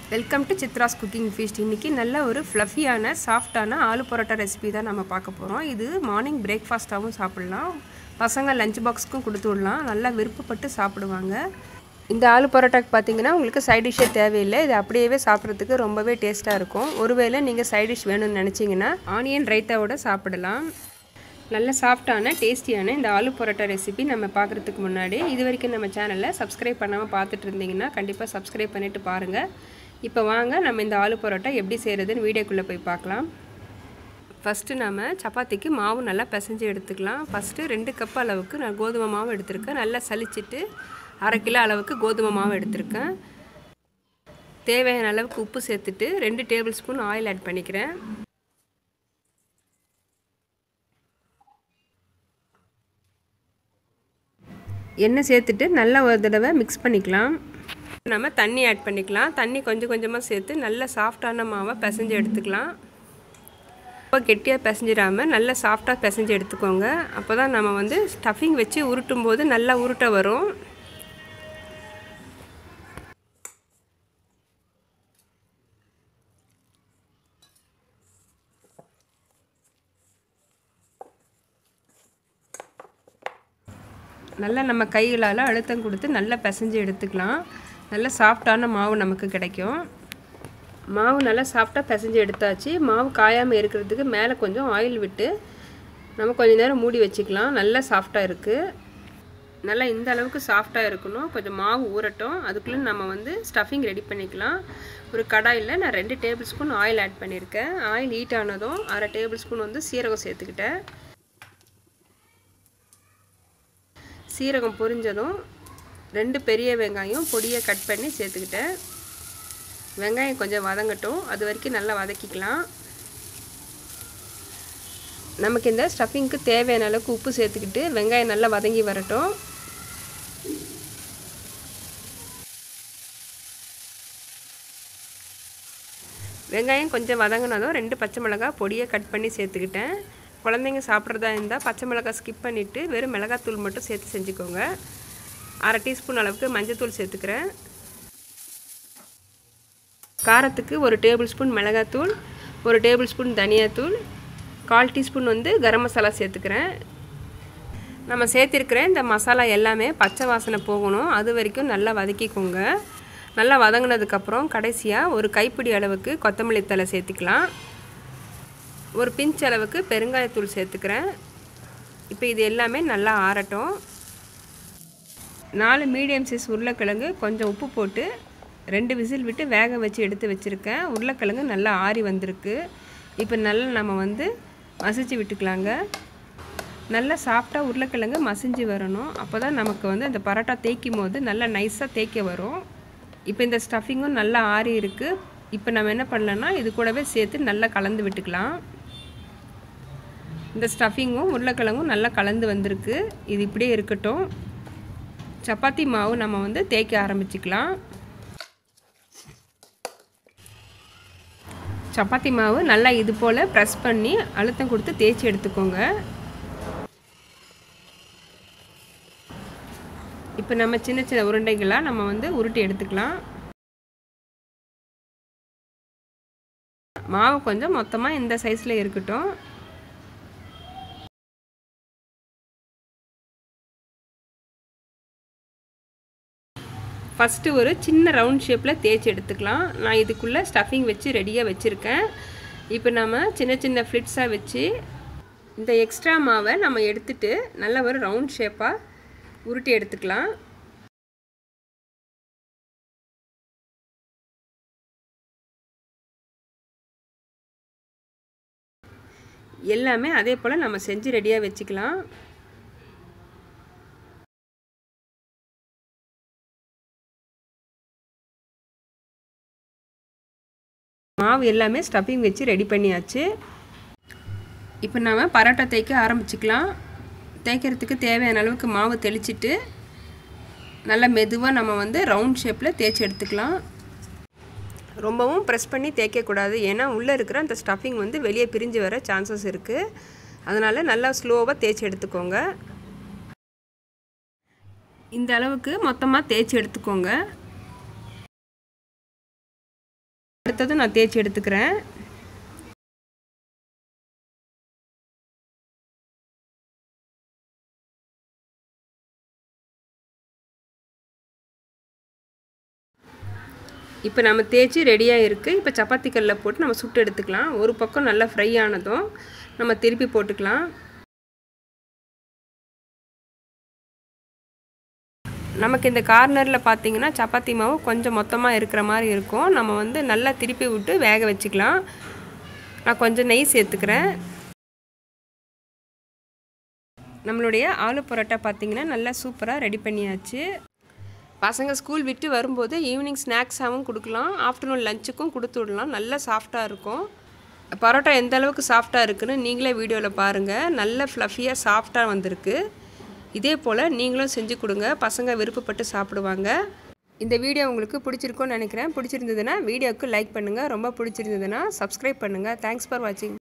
welcome to Chitra's cooking feast இன்றைக்கி நல்ல ஒரு ஃப்ளஃபியான சாஃப்டான ஆலு பரோட்டா ரெசிபி தான் நம்ம பார்க்க போகிறோம் இது மார்னிங் பிரேக்ஃபாஸ்ட்டாகவும் சாப்பிட்லாம் பசங்க லஞ்ச் பாக்ஸுக்கும் கொடுத்து விடலாம் நல்லா விருப்பப்பட்டு சாப்பிடுவாங்க இந்த ஆலு பரோட்டாக்கு பார்த்தீங்கன்னா உங்களுக்கு சைட் டிஷ்ஷே தேவையில்லை இது அப்படியே சாப்பிட்றதுக்கு ரொம்பவே டேஸ்ட்டாக இருக்கும் ஒருவேளை நீங்கள் சைட் டிஷ் வேணும்னு நினச்சிங்கன்னா ஆனியன் ரைத்தாவோட சாப்பிடலாம் நல்ல சாஃப்டான டேஸ்டியான இந்த ஆலு பரோட்டா ரெசிபி நம்ம பார்க்குறதுக்கு முன்னாடி இது வரைக்கும் நம்ம சேனலை சப்ஸ்கிரைப் பண்ணாமல் பார்த்துட்டு இருந்தீங்கன்னா கண்டிப்பாக சப்ஸ்கிரைப் பண்ணிவிட்டு பாருங்கள் இப்போ வாங்க நம்ம இந்த ஆலு பரோட்டா எப்படி செய்கிறதுன்னு வீடியோக்குள்ளே போய் பார்க்கலாம் ஃபஸ்ட்டு நம்ம சப்பாத்திக்கு மாவு நல்லா பிசைஞ்சு எடுத்துக்கலாம் ஃபஸ்ட்டு ரெண்டு கப் அளவுக்கு நான் கோதுமை மாவு எடுத்திருக்கேன் நல்லா சலிச்சிட்டு அரை கிலோ அளவுக்கு கோதுமை மாவு எடுத்திருக்கேன் தேவையான அளவுக்கு உப்பு சேர்த்துட்டு ரெண்டு டேபிள் ஸ்பூன் ஆயில் ஆட் பண்ணிக்கிறேன் எண்ணெய் சேர்த்துட்டு நல்லா ஒரு தடவை மிக்ஸ் பண்ணிக்கலாம் நம்ம தண்ணி ஆட் பண்ணிக்கலாம் தண்ணி கொஞ்சம் கொஞ்சமாக சேர்த்து நல்ல சாஃப்டான மாவை பிசைஞ்சு எடுத்துக்கலாம் ரொம்ப கெட்டியாக பிசைஞ்சிடாமல் நல்லா சாஃப்டாக பிசைஞ்சு எடுத்துக்கோங்க அப்போ தான் நம்ம வந்து ஸ்டஃபிங் வச்சு உருட்டும் போது நல்லா உருட்ட வரும் நல்லா நம்ம கைகளால் அழுத்தம் கொடுத்து நல்லா பிசைஞ்சு எடுத்துக்கலாம் நல்ல சாஃப்டான மாவு நமக்கு கிடைக்கும் மாவு நல்லா சாஃப்டாக பிசைஞ்சு எடுத்தாச்சு மாவு காயாமல் இருக்கிறதுக்கு மேலே கொஞ்சம் ஆயில் விட்டு நம்ம கொஞ்சம் நேரம் மூடி வச்சுக்கலாம் நல்லா சாஃப்டாக இருக்குது நல்லா இந்த அளவுக்கு சாஃப்டாக இருக்கணும் கொஞ்சம் மாவு ஊறட்டும் அதுக்குள்ளே நம்ம வந்து ஸ்டஃபிங் ரெடி பண்ணிக்கலாம் ஒரு கடாயில் நான் ரெண்டு டேபிள் ஸ்பூன் ஆயில் ஆட் பண்ணியிருக்கேன் ஆயில் ஹீட் ஆனதும் அரை டேபிள் ஸ்பூன் வந்து சீரகம் சேர்த்துக்கிட்டேன் சீரகம் பொரிஞ்சதும் ரெண்டு பெரிய வெங்காயம் பொடியை கட் பண்ணி சேர்த்துக்கிட்டேன் வெங்காயம் கொஞ்சம் வதங்கட்டும் அது வரைக்கும் நல்லா வதக்கிக்கலாம் நமக்கு இந்த ஸ்டஃபிங்க்கு தேவையான அளவுக்கு உப்பு சேர்த்துக்கிட்டு வெங்காயம் நல்லா வதங்கி வரட்டும் வெங்காயம் கொஞ்சம் வதங்கினதும் ரெண்டு பச்சை மிளகாய் பொடியை கட் பண்ணி சேர்த்துக்கிட்டேன் குழந்தைங்க சாப்பிட்றதா இருந்தால் பச்சை மிளகாய் ஸ்கிப் பண்ணிவிட்டு வெறும் மிளகாத்தூள் மட்டும் சேர்த்து செஞ்சுக்கோங்க அரை டீஸ்பூன் அளவுக்கு மஞ்சத்தூள் சேர்த்துக்கிறேன் காரத்துக்கு ஒரு டேபிள் ஸ்பூன் மிளகாத்தூள் ஒரு டேபிள் ஸ்பூன் தனியாத்தூள் கால் டீஸ்பூன் வந்து கரம் மசாலா சேர்த்துக்கிறேன் நம்ம சேர்த்திருக்கிற இந்த மசாலா எல்லாமே பச்சை வாசனை போகணும் அது வரைக்கும் நல்லா வதக்கிக்கோங்க நல்லா வதங்கினதுக்கப்புறம் கடைசியாக ஒரு கைப்பிடி அளவுக்கு கொத்தமல்லி தலை சேர்த்துக்கலாம் ஒரு பிஞ்ச் அளவுக்கு பெருங்காயத்தூள் சேர்த்துக்கிறேன் இப்போ இது எல்லாமே நல்லா ஆறட்டும் நாலு மீடியம் சைஸ் உருளைக்கிழங்கு கொஞ்சம் உப்பு போட்டு ரெண்டு விசில் விட்டு வேக வச்சு எடுத்து வச்சுருக்கேன் உருளைக்கிழங்கு நல்லா ஆறி வந்திருக்கு இப்போ நல்லா நம்ம வந்து மசிச்சு விட்டுக்கலாங்க நல்லா சாஃப்டாக உருளைக்கிழங்கு மசிஞ்சு வரணும் அப்போ தான் நமக்கு வந்து அந்த பரோட்டா தேய்க்கும் போது நல்லா நைஸாக தேய்க்க வரும் இப்போ இந்த ஸ்டஃபிங்கும் நல்லா ஆறி இருக்குது இப்போ நம்ம என்ன பண்ணலான்னா இது கூடவே சேர்த்து நல்லா கலந்து விட்டுக்கலாம் இந்த ஸ்டஃபிங்கும் உருளைக்கிழங்கும் நல்லா கலந்து வந்திருக்கு இது இப்படியே இருக்கட்டும் சப்பாத்தி மாவு நம்ம வந்து தேய்க்க ஆரம்பிச்சுக்கலாம் சப்பாத்தி மாவு நல்லா இது போல் ப்ரெஸ் பண்ணி அழுத்தம் கொடுத்து தேய்ச்சி எடுத்துக்கோங்க இப்போ நம்ம சின்ன சின்ன உருண்டைகளாக நம்ம வந்து உருட்டி எடுத்துக்கலாம் மாவு கொஞ்சம் மொத்தமாக இந்த சைஸில் இருக்கட்டும் ஃபஸ்ட்டு ஒரு சின்ன ரவுண்ட் ஷேப்பில் தேய்ச்சி எடுத்துக்கலாம் நான் இதுக்குள்ளே ஸ்டஃபிங் வச்சு ரெடியாக வச்சுருக்கேன் இப்போ நம்ம சின்ன சின்ன ஃப்ளிட்ஸாக வச்சு இந்த எக்ஸ்ட்ரா மாவை நம்ம எடுத்துட்டு நல்ல ஒரு ரவுண்ட் ஷேப்பாக உருட்டி எடுத்துக்கலாம் எல்லாமே அதே போல் நம்ம செஞ்சு ரெடியாக வச்சுக்கலாம் மாவு எல்லாமே ஸ்டஃபிங் வச்சு ரெடி பண்ணியாச்சு இப்போ நாம் பரோட்டா தேய்க்க ஆரம்பிச்சுக்கலாம் தேய்க்கிறதுக்கு தேவையான அளவுக்கு மாவு தெளிச்சிட்டு நல்லா மெதுவாக நம்ம வந்து ரவுண்ட் ஷேப்பில் தேய்ச்சி எடுத்துக்கலாம் ரொம்பவும் ப்ரெஸ் பண்ணி தேய்க்கக்கூடாது ஏன்னா உள்ளே இருக்கிற அந்த ஸ்டஃபிங் வந்து வெளியே பிரிஞ்சு வர சான்சஸ் இருக்குது அதனால் நல்லா ஸ்லோவாக தேய்ச்சி எடுத்துக்கோங்க இந்த அளவுக்கு மொத்தமாக தேய்ச்சி எடுத்துக்கோங்க அடுத்தது நான் தேய்ச்சி எடுத்துக்கிறேன் இப்போ நம்ம தேய்ச்சி ரெடியாக இருக்குது இப்போ சப்பாத்தி கல்லில் போட்டு நம்ம சுட்டு எடுத்துக்கலாம் ஒரு பக்கம் நல்லா ஃப்ரை ஆனதும் நம்ம திருப்பி போட்டுக்கலாம் நமக்கு இந்த கார்னரில் பார்த்தீங்கன்னா சப்பாத்தி மாவு கொஞ்சம் மொத்தமாக இருக்கிற மாதிரி இருக்கும் நம்ம வந்து நல்லா திருப்பி விட்டு வேக வச்சுக்கலாம் நான் கொஞ்சம் நெய் சேர்த்துக்கிறேன் நம்மளுடைய ஆலு பரோட்டா பார்த்திங்கன்னா நல்லா சூப்பராக ரெடி பண்ணியாச்சு பசங்க ஸ்கூல் விட்டு வரும்போது ஈவினிங் ஸ்நாக்ஸாகவும் கொடுக்கலாம் ஆஃப்டர்நூன் லஞ்சுக்கும் கொடுத்து விடலாம் நல்லா சாஃப்டாக இருக்கும் பரோட்டா எந்த அளவுக்கு சாஃப்டாக இருக்குன்னு நீங்களே வீடியோவில் பாருங்கள் நல்ல ஃப்ளஃபியாக சாஃப்டாக வந்திருக்கு இதே போல் நீங்களும் செஞ்சு கொடுங்க பசங்க விருப்பப்பட்டு சாப்பிடுவாங்க இந்த வீடியோ உங்களுக்கு பிடிச்சிருக்கும்னு நினைக்கிறேன் பிடிச்சிருந்ததுன்னா வீடியோவுக்கு லைக் பண்ணுங்கள் ரொம்ப பிடிச்சிருந்ததுன்னா சப்ஸ்கிரைப் பண்ணுங்கள் தேங்க்ஸ் ஃபார் வாட்சிங்